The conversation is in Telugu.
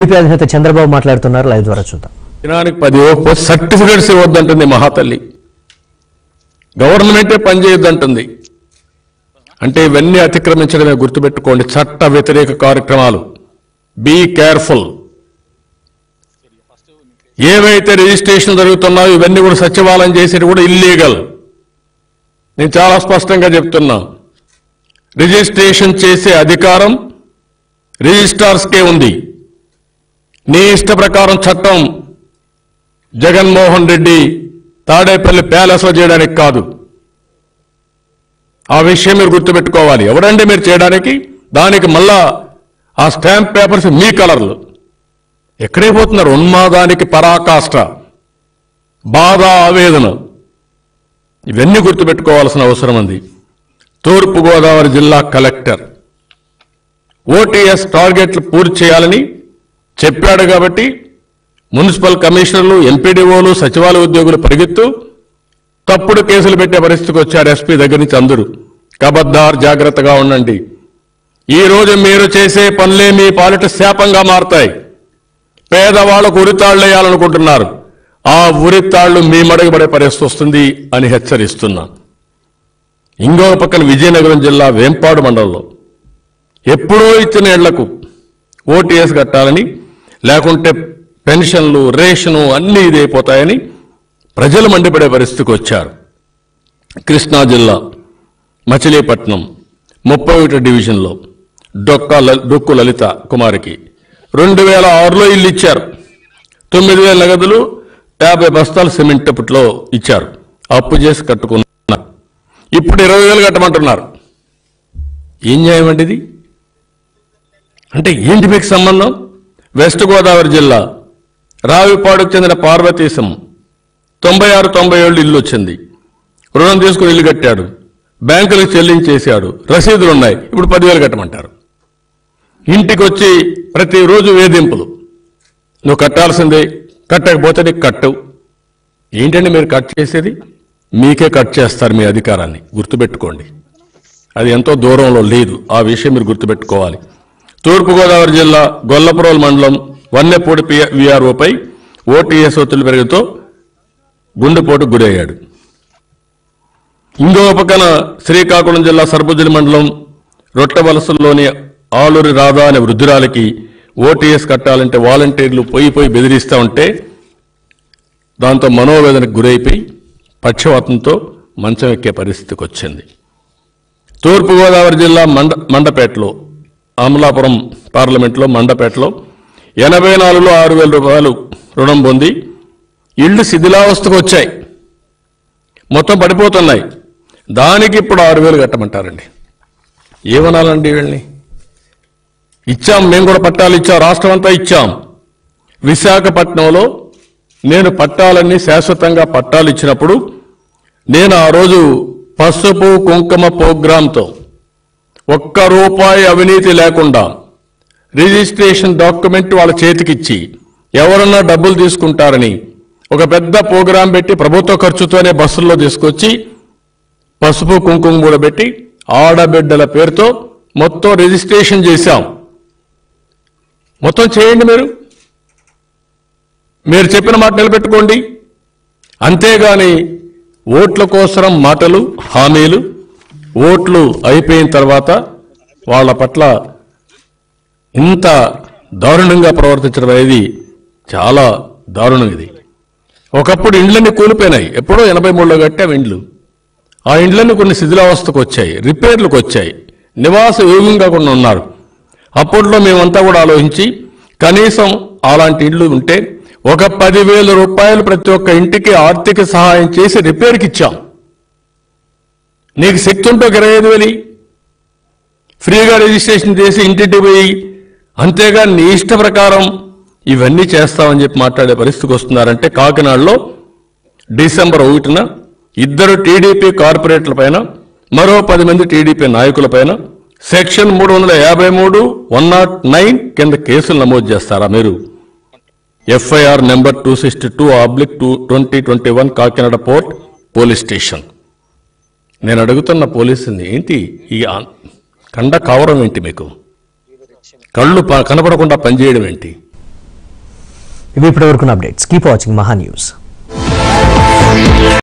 టీడీపీ అధినేత చంద్రబాబు మాట్లాడుతున్నారు లైవ్ ద్వారా చూద్దాం దినానికి పది ఇవ్వకపోతే సర్టిఫికెట్స్ ఇవ్వద్దంటుంది మహాతల్లి గవర్నమెంటే పనిచేయొద్దంటుంది అంటే ఇవన్నీ అతిక్రమించడమే గుర్తుపెట్టుకోండి చట్ట వ్యతిరేక కార్యక్రమాలు బీ కేర్ఫుల్ ఏవైతే రిజిస్ట్రేషన్ జరుగుతున్నాయో ఇవన్నీ కూడా సచివాలయం చేసేది కూడా ఇల్లీగల్ నేను చాలా స్పష్టంగా చెప్తున్నా రిజిస్ట్రేషన్ చేసే అధికారం రిజిస్ట్రార్స్కే ఉంది నీ ఇష్ట ప్రకారం చట్టం జగన్మోహన్ రెడ్డి తాడేపల్లి ప్యాలెస్లో చేయడానికి కాదు ఆ విషయం మీరు గుర్తుపెట్టుకోవాలి ఎవరండి మీరు చేయడానికి దానికి మళ్ళా ఆ స్టాంప్ పేపర్స్ మీ కలర్లు ఎక్కడే పోతున్నారు ఉన్మాదానికి పరాకాష్ట బాధ ఆవేదన ఇవన్నీ గుర్తుపెట్టుకోవాల్సిన అవసరం ఉంది తూర్పుగోదావరి జిల్లా కలెక్టర్ ఓటీఎస్ టార్గెట్లు పూర్తి చేయాలని చెప్పాడు కాబట్టి మున్సిపల్ కమిషనర్లు ఎంపీడీఓలు సచివాలయ ఉద్యోగులు పరిగెత్తు తప్పుడు కేసులు పెట్టే పరిస్థితికి వచ్చారు ఎస్పీ దగ్గర నుంచి అందరూ కబద్దార్ జాగ్రత్తగా ఉండండి ఈ రోజు మీరు చేసే పనులే మీ పాలిట శాపంగా మారతాయి పేదవాళ్లకు ఉరితాళ్లు వేయాలనుకుంటున్నారు ఆ ఉరితాళ్లు మీ మడగబడే పరిస్థితి వస్తుంది అని హెచ్చరిస్తున్నా ఇంకో పక్కన విజయనగరం జిల్లా వేంపాడు మండలంలో ఎప్పుడో ఇచ్చిన ఇళ్లకు ఓటీఎస్ కట్టాలని లేకుంటే పెన్షన్లు రేషను అన్నీ ఇదైపోతాయని ప్రజలు మండిపడే పరిస్థితికి వచ్చారు కృష్ణా జిల్లా మచిలీపట్నం ముప్పై ఒకటి డివిజన్లో డొక్క ల- డొక్కు లలిత కుమారికి రెండు వేల ఆరులో ఇల్లు ఇచ్చారు తొమ్మిది వేల నగదులు యాభై బస్తాలు సిమెంట్ అప్పట్లో ఇచ్చారు అప్పు చేసి కట్టుకున్నారు ఇప్పుడు ఇరవై వేలు కట్టమంటున్నారు ఏం న్యాయమండి ఇది అంటే ఏంటి మీకు సంబంధం వెస్ట్ గోదావరి జిల్లా రావిపాడుకు చెందిన పార్వతీశం తొంభై ఆరు తొంభై ఏళ్ళు ఇల్లు వచ్చింది రుణం తీసుకుని ఇల్లు కట్టాడు బ్యాంకులకు చెల్లించేశాడు రసీదులు ఉన్నాయి ఇప్పుడు పదివేలు కట్టమంటారు ఇంటికి వచ్చి ప్రతిరోజు వేధింపులు నువ్వు కట్టాల్సిందే కట్టకపోతే నీకు కట్టవు ఏంటండి మీరు కట్ చేసేది మీకే కట్ చేస్తారు మీ అధికారాన్ని గుర్తుపెట్టుకోండి అది ఎంతో దూరంలో లేదు ఆ విషయం మీరు గుర్తుపెట్టుకోవాలి తూర్పుగోదావరి జిల్లా గొల్లపురం మండలం వన్నెపూడి విఆర్ఓపై ఓటీఎస్ ఒత్తిడి పెరుగుతో గుండెపోటు గురయ్యాడు ఇంకో పక్కన శ్రీకాకుళం జిల్లా సర్బుజులి మండలం రొట్టవలసల్లోని ఆలూరి రాధా అనే వృద్ధురాలికి ఓటీఎస్ కట్టాలంటే వాలంటీర్లు పోయి పోయి బెదిరిస్తూ ఉంటే దాంతో మనోవేదనకు గురైపోయి పక్షవాతంతో మంచం ఎక్కే పరిస్థితికి వచ్చింది తూర్పుగోదావరి జిల్లా మండ మండపేటలో అమలాపురం పార్లమెంట్లో మండపేటలో ఎనభై నాలుగులో ఆరు వేల రూపాయలు రుణం పొంది ఇళ్ళు శిథిలావస్థకు వచ్చాయి మొత్తం పడిపోతున్నాయి దానికి ఇప్పుడు ఆరు వేలు కట్టమంటారండి ఏమనాలండి వీళ్ళని ఇచ్చాం మేము కూడా పట్టాలు ఇచ్చాం రాష్ట్రం అంతా ఇచ్చాం విశాఖపట్నంలో నేను పట్టాలన్నీ శాశ్వతంగా పట్టాలు ఇచ్చినప్పుడు నేను ఆ రోజు పసుపు కుంకుమ ప్రోగ్రాంతో ఒక్క రూపాయి అవినీతి లేకుండా రిజిస్ట్రేషన్ డాక్యుమెంట్ వాళ్ళ చేతికిచ్చి ఎవరన్నా డబ్బులు తీసుకుంటారని ఒక పెద్ద ప్రోగ్రాం పెట్టి ప్రభుత్వ ఖర్చుతోనే బస్సుల్లో తీసుకొచ్చి పసుపు కుంకుమ కూడా పెట్టి ఆడబిడ్డల పేరుతో మొత్తం రిజిస్ట్రేషన్ చేశాం మొత్తం చేయండి మీరు మీరు చెప్పిన మాట నిలబెట్టుకోండి అంతేగాని ఓట్ల కోసం మాటలు హామీలు ఓట్లు అయిపోయిన తర్వాత వాళ్ళ పట్ల ఇంత దారుణంగా ప్రవర్తించడం అనేది చాలా దారుణం ఇది ఒకప్పుడు ఇండ్లన్నీ కూలిపోయినాయి ఎప్పుడో ఎనభై మూడులో కట్టాం ఇండ్లు ఆ ఇండ్లన్నీ కొన్ని శిథిలావస్థకు వచ్చాయి రిపేర్లకు వచ్చాయి నివాస యోగ్యంగా కూడా ఉన్నారు అప్పట్లో మేమంతా కూడా ఆలోచించి కనీసం అలాంటి ఇండ్లు ఉంటే ఒక పదివేల రూపాయలు ప్రతి ఒక్క ఇంటికి ఆర్థిక సహాయం చేసి రిపేర్కి ఇచ్చాం నీకు శక్తి ఉంటే ఒక ఇరవై ఐదు వేలు ఇయ్యి. ఫ్రీగా రిజిస్ట్రేషన్ చేసి ఇంటింటి పోయి అంతేగా నీ ఇష్ట ప్రకారం ఇవన్నీ చేస్తామని చెప్పి మాట్లాడే పరిస్థితికి వస్తున్నారంటే కాకినాడలో డిసెంబర్ ఒకటిన ఇద్దరు టీడీపీ కార్పొరేట్ల పైన మరో పది మంది టీడీపీ నాయకుల పైన సెక్షన్ మూడు వందల యాభై మూడు వన్ నాట్ నైన్ కింద కేసులు నమోదు చేస్తారా మీరు FIR number two sixty two oblique two twenty twenty one Kakinada port police station నేను అడుగుతున్న పోలీసుని ఏంటి ఈ ఆ- కండ కవరం ఏంటి మీకు కళ్ళు ప- కనపడకుండా పనిచేయడం ఏంటి ఇవి ఇప్పటివరకు updates keep watching Maha news